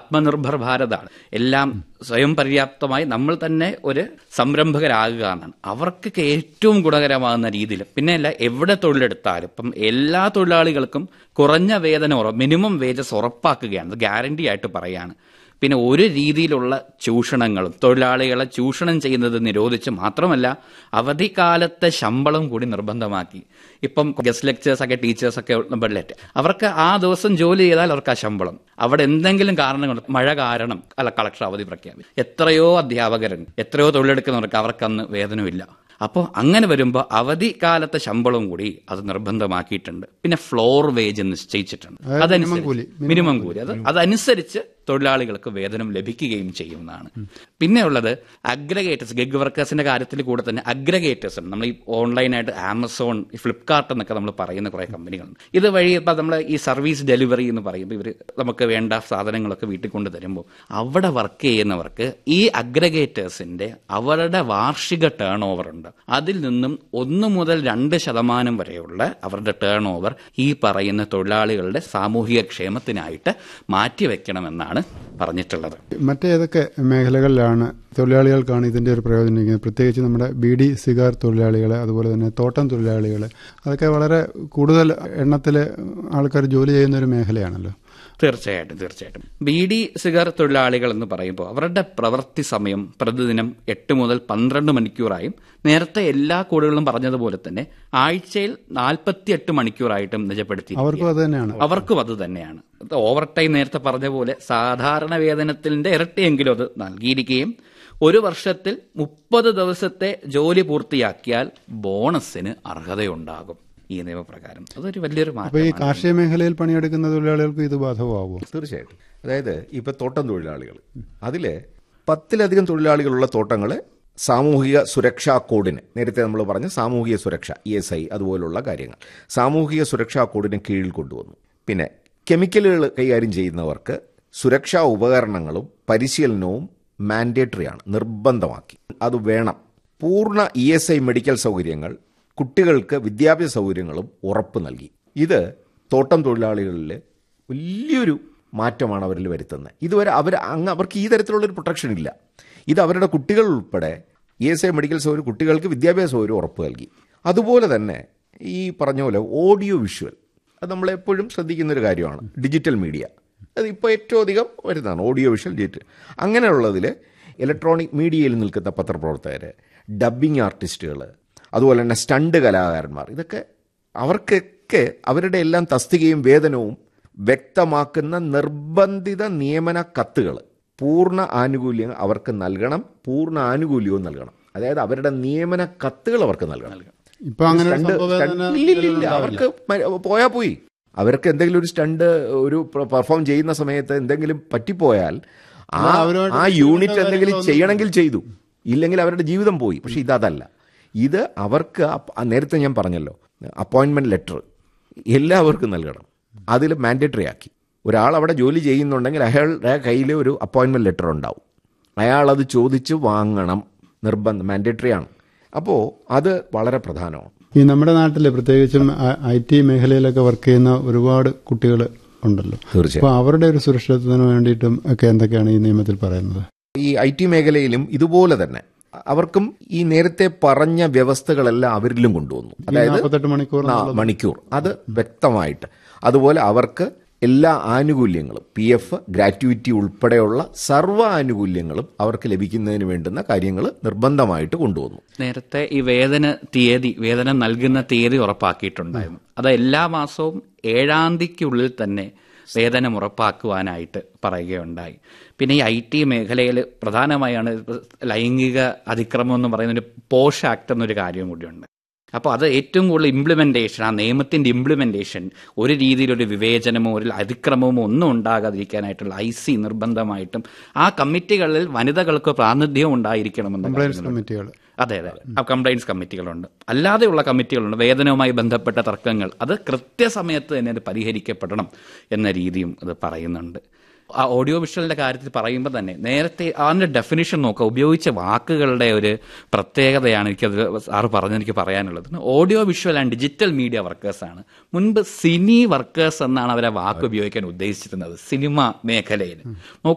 ആത്മനിർഭർ ഭാരതാണ് എല്ലാം സ്വയം പര്യാപ്തമായി നമ്മൾ തന്നെ ഒരു സംരംഭകരാകുക എന്നാണ് അവർക്കൊക്കെ ഏറ്റവും ഗുണകരമാകുന്ന രീതിയിൽ പിന്നെ അല്ല എവിടെ തൊഴിലെടുത്താലും ഇപ്പം എല്ലാ തൊഴിലാളികൾക്കും കുറഞ്ഞ വേതനം ഉറ മിനിമം വേജസ് ഉറപ്പാക്കുകയാണ് അത് ഗ്യാരണ്ടി ആയിട്ട് പറയാണ് പിന്നെ ഒരു രീതിയിലുള്ള ചൂഷണങ്ങളും തൊഴിലാളികളെ ചൂഷണം ചെയ്യുന്നത് നിരോധിച്ച് മാത്രമല്ല അവധിക്കാലത്തെ ശമ്പളം കൂടി നിർബന്ധമാക്കി ഇപ്പം ഗസ്റ്റ് ലെക്ചേഴ്സ് ഒക്കെ ടീച്ചേഴ്സ് ഒക്കെ ബഡ്ലറ്റ് അവർക്ക് ആ ദിവസം ജോലി ചെയ്താൽ അവർക്ക് ആ ശമ്പളം അവിടെ എന്തെങ്കിലും കാരണങ്ങൾ മഴ കാരണം അല്ല കളക്ടർ അവധി പ്രഖ്യാപിച്ചു എത്രയോ അധ്യാപകരുണ്ട് എത്രയോ തൊഴിലെടുക്കുന്നവർക്ക് അവർക്കന്ന് വേതനമില്ല അപ്പോൾ അങ്ങനെ വരുമ്പോൾ അവധിക്കാലത്തെ ശമ്പളം കൂടി അത് നിർബന്ധമാക്കിയിട്ടുണ്ട് പിന്നെ ഫ്ലോർ വേജ് നിശ്ചയിച്ചിട്ടുണ്ട് അതനുസരിച്ച് മിനിമം കൂലി അത് അതനുസരിച്ച് തൊഴിലാളികൾക്ക് വേതനം ലഭിക്കുകയും ചെയ്യുന്നതാണ് പിന്നെ ഉള്ളത് അഗ്രഗേറ്റേഴ്സ് ഗഗ് വർക്കേഴ്സിന്റെ കാര്യത്തിൽ കൂടെ തന്നെ അഗ്രഗേറ്റേഴ്സ് നമ്മൾ ഈ ഓൺലൈനായിട്ട് ആമസോൺ ഫ്ലിപ്കാർട്ട് എന്നൊക്കെ നമ്മൾ പറയുന്ന കുറെ കമ്പനികളുണ്ട് ഇത് വഴി ഇപ്പം നമ്മൾ ഈ സർവീസ് ഡെലിവറി എന്ന് പറയുമ്പോൾ ഇവർ നമുക്ക് വേണ്ട സാധനങ്ങളൊക്കെ വീട്ടിൽ കൊണ്ട് തരുമ്പോൾ അവിടെ വർക്ക് ചെയ്യുന്നവർക്ക് ഈ അഗ്രഗേറ്റേഴ്സിന്റെ അവരുടെ വാർഷിക ടേൺ ഓവർ ഉണ്ട് അതിൽ നിന്നും ഒന്ന് മുതൽ രണ്ട് ശതമാനം വരെയുള്ള അവരുടെ ടേൺ ഓവർ ഈ പറയുന്ന തൊഴിലാളികളുടെ സാമൂഹിക ക്ഷേമത്തിനായിട്ട് മാറ്റിവെക്കണമെന്നാണ് പറഞ്ഞിട്ടുള്ളത് മറ്റേതൊക്കെ മേഖലകളിലാണ് തൊഴിലാളികൾക്കാണ് ഇതിന്റെ ഒരു പ്രയോജനം ഇരിക്കുന്നത് പ്രത്യേകിച്ച് നമ്മുടെ ബി ഡി സിഗാർ തൊഴിലാളികൾ അതുപോലെ തന്നെ തോട്ടം തൊഴിലാളികൾ അതൊക്കെ വളരെ കൂടുതൽ എണ്ണത്തിൽ ആൾക്കാർ ജോലി ചെയ്യുന്ന ഒരു മേഖലയാണല്ലോ തീർച്ചയായിട്ടും തീർച്ചയായിട്ടും ബി ഡി സിഗർ തൊഴിലാളികൾ എന്ന് പറയുമ്പോൾ അവരുടെ പ്രവൃത്തി സമയം പ്രതിദിനം എട്ട് മുതൽ പന്ത്രണ്ട് മണിക്കൂറായും നേരത്തെ എല്ലാ കോഡുകളും പറഞ്ഞതുപോലെ തന്നെ ആഴ്ചയിൽ നാൽപ്പത്തിയെട്ട് മണിക്കൂറായിട്ടും നിജപ്പെടുത്തി അവർക്കും അത് തന്നെയാണ് അവർക്കും അത് തന്നെയാണ് ഓവർ ടൈം നേരത്തെ പറഞ്ഞ പോലെ സാധാരണ വേതനത്തിന്റെ ഇരട്ടിയെങ്കിലും അത് നൽകിയിരിക്കുകയും ഒരു വർഷത്തിൽ മുപ്പത് ദിവസത്തെ ജോലി പൂർത്തിയാക്കിയാൽ ബോണസിന് അർഹതയുണ്ടാകും ഈ നിയമപ്രകാരം അതൊരു വലിയൊരു അപ്പൊ ഈ മാറ്റം കാർഷിക മേഖലയിൽ പണിയെടുക്കുന്ന തൊഴിലാളികൾക്ക് ഇത് ബാധകമാകുമോ തീർച്ചയായിട്ടും അതായത് ഇപ്പൊ തോട്ടം തൊഴിലാളികൾ അതില് പത്തിലധികം തൊഴിലാളികളുള്ള തോട്ടങ്ങളെ സാമൂഹിക സുരക്ഷാ കോഡിന് നേരത്തെ നമ്മൾ പറഞ്ഞ സാമൂഹിക സുരക്ഷ ഇ എസ് ഐ അതുപോലുള്ള കാര്യങ്ങൾ സാമൂഹിക സുരക്ഷാ കോഡിന് കീഴിൽ കൊണ്ടുവന്നു പിന്നെ കെമിക്കലുകൾ കൈകാര്യം ചെയ്യുന്നവർക്ക് സുരക്ഷാ ഉപകരണങ്ങളും പരിശീലനവും മാൻഡേറ്ററി ആണ് നിർബന്ധമാക്കി അത് വേണം പൂർണ്ണ ഇ എസ് ഐ മെഡിക്കൽ സൗകര്യങ്ങൾ കുട്ടികൾക്ക് വിദ്യാഭ്യാസ സൗകര്യങ്ങളും ഉറപ്പ് നൽകി ഇത് തോട്ടം തൊഴിലാളികളിൽ വലിയൊരു മാറ്റമാണ് അവരിൽ വരുത്തുന്നത് ഇതുവരെ അവർ അങ്ങ് അവർക്ക് ഈ തരത്തിലുള്ളൊരു പ്രൊട്ടക്ഷൻ ഇല്ല ഇത് അവരുടെ കുട്ടികൾ ഉൾപ്പെടെ ഇ എസ് ഐ മെഡിക്കൽ സൗകര്യം കുട്ടികൾക്ക് വിദ്യാഭ്യാസ സൗകര്യം ഉറപ്പ് നൽകി അതുപോലെ തന്നെ ഈ പറഞ്ഞ പോലെ ഓഡിയോ വിഷ്വൽ അത് നമ്മളെപ്പോഴും ശ്രദ്ധിക്കുന്ന ഒരു കാര്യമാണ് ഡിജിറ്റൽ മീഡിയ അത് ഇപ്പോൾ ഏറ്റവും അധികം വരുന്നതാണ് ഓഡിയോ വിഷ്വൽ ഡിജിറ്റൽ അങ്ങനെയുള്ളതിൽ ഇലക്ട്രോണിക് മീഡിയയിൽ നിൽക്കുന്ന പത്രപ്രവർത്തകർ ഡബ്ബിംഗ് ആർട്ടിസ്റ്റുകൾ അതുപോലെ തന്നെ സ്റ്റണ്ട് കലാകാരന്മാർ ഇതൊക്കെ അവർക്കൊക്കെ അവരുടെ എല്ലാം തസ്തികയും വേതനവും വ്യക്തമാക്കുന്ന നിർബന്ധിത നിയമന കത്തുകൾ പൂർണ്ണ ആനുകൂല്യം അവർക്ക് നൽകണം പൂർണ്ണ ആനുകൂല്യവും നൽകണം അതായത് അവരുടെ നിയമന കത്തുകൾ അവർക്ക് നൽകണം ഇപ്പൊ അങ്ങനെ ഒരു സ്റ്റണ്ട് സംഭവം സ്റ്റണ്ട് ഇല്ലില്ലില്ല. അവർക്ക് മ- പോയാ പോയി അവർക്ക് എന്തെങ്കിലും ഒരു സ്റ്റണ്ട് ഒരു പെർഫോം ചെയ്യുന്ന സമയത്ത് എന്തെങ്കിലും പറ്റിപ്പോയാൽ ആ അവരുമായിട്ട് ആ യൂണിറ്റ് എന്തെങ്കിലും ചെയ്യണമെങ്കിൽ ചെയ്തു ഇല്ലെങ്കിൽ അവരുടെ ജീവിതം പോയി പക്ഷെ ഇതല്ല ഇത് അവർക്ക് അപ്പ- ആ നേരത്തെ ഞാൻ പറഞ്ഞല്ലോ അപ്പോയിന്റ്മെന്റ് ലെറ്റർ എല്ലാവർക്കും നൽകണം അതിൽ മാൻഡേറ്ററി ആക്കി ഒരാൾ അവിടെ ജോലി ചെയ്യുന്നുണ്ടെങ്കിൽ അയാളുടെ കയ്യിൽ ഒരു അപ്പോയിന്റ്മെന്റ് ലെറ്റർ ഉണ്ടാവും അയാൾ അത് ചോദിച്ച് വാങ്ങണം നിർബന്ധം മാൻഡേറ്ററി ആണ് അപ്പോൾ അത് വളരെ പ്രധാനമാണ് ഈ നമ്മുടെ നാട്ടിൽ പ്രത്യേകിച്ചും ഐ ടി മേഖലയിലൊക്കെ വർക്ക് ചെയ്യുന്ന ഒരുപാട് കുട്ടികൾ ഉണ്ടല്ലോ തീർച്ചയായും അപ്പൊ അവരുടെ ഒരു സുരക്ഷിതത്വത്തിന് വേണ്ടിയിട്ടും ഒക്കെ എന്തൊക്കെയാണ് ഈ നിയമത്തിൽ പറയുന്നത് ഈ ഐ ടി മേഖലയിലും ഇതുപോലെ തന്നെ അവർക്കും ഈ നേരത്തെ പറഞ്ഞ വ്യവസ്ഥകളെല്ലാം അവരിലും കൊണ്ടുവന്നു അതായത് നാൽപ്പത്തെട്ട് മണിക്കൂർ ആ, മണിക്കൂർ അത് വ്യക്തമായിട്ട് അതുപോലെ അവർക്ക് എല്ലാ ആനുകൂല്യങ്ങളും പി എഫ് ഗ്രാറ്റുവിറ്റി ഉൾപ്പെടെയുള്ള സർവ്വ ആനുകൂല്യങ്ങളും അവർക്ക് ലഭിക്കുന്നതിന് വേണ്ടുന്ന കാര്യങ്ങൾ നിർബന്ധമായിട്ട് കൊണ്ടുവന്നു നേരത്തെ ഈ വേതന തീയതി വേതനം നൽകുന്ന തീയതി ഉറപ്പാക്കിയിട്ടുണ്ടായിരുന്നു അത് എല്ലാ മാസവും ഏഴാം തീയതിക്കുള്ളിൽ തന്നെ വേതനം ഉറപ്പാക്കുവാനായിട്ട് പറയുകയുണ്ടായി പിന്നെ ഈ ഐ ടി മേഖലയിൽ പ്രധാനമായാണ് ലൈംഗിക അതിക്രമം എന്ന് പറയുന്ന ഒരു പോഷ് ആക്ട് എന്നൊരു കാര്യം കൂടിയുണ്ട് അപ്പോൾ അത് ഏറ്റവും കൂടുതൽ ഇംപ്ലിമെന്റേഷൻ ആ നിയമത്തിന്റെ ഇംപ്ലിമെന്റേഷൻ ഒരു രീതിയിലൊരു വിവേചനമോ ഒരു അതിക്രമമോ ഒന്നും ഉണ്ടാകാതിരിക്കാനായിട്ടുള്ള ഐ സി നിർബന്ധമായിട്ടും ആ കമ്മിറ്റികളിൽ വനിതകൾക്ക് പ്രാതിനിധ്യം ഉണ്ടായിരിക്കണമെന്ന് കംപ്ലൈൻസ് കമ്മിറ്റികൾ അതെ അതെ ആ കംപ്ലൈൻസ് കമ്മിറ്റികളുണ്ട് അല്ലാതെയുള്ള കമ്മിറ്റികളുണ്ട് വേതനവുമായി ബന്ധപ്പെട്ട തർക്കങ്ങൾ അത് കൃത്യസമയത്ത് തന്നെ അത് പരിഹരിക്കപ്പെടണം എന്ന രീതിയും അത് പറയുന്നുണ്ട് ആ ഓഡിയോ വിഷ്വലിന്റെ കാര്യത്തിൽ പറയുമ്പോൾ തന്നെ നേരത്തെ അതിന്റെ ഡെഫിനിഷൻ നോക്കുക ഉപയോഗിച്ച വാക്കുകളുടെ ഒരു പ്രത്യേകതയാണ് എനിക്കത് സാറ് പറഞ്ഞെനിക്ക് പറയാനുള്ളത് audio visual and digital media workers ആണ് മുൻപ് സിനി വർക്കേഴ്സ് എന്നാണ് അവരെ വാക്ക് ഉപയോഗിക്കാൻ ഉദ്ദേശിച്ചിരുന്നത് സിനിമ മേഖലയിൽ നോക്കൂ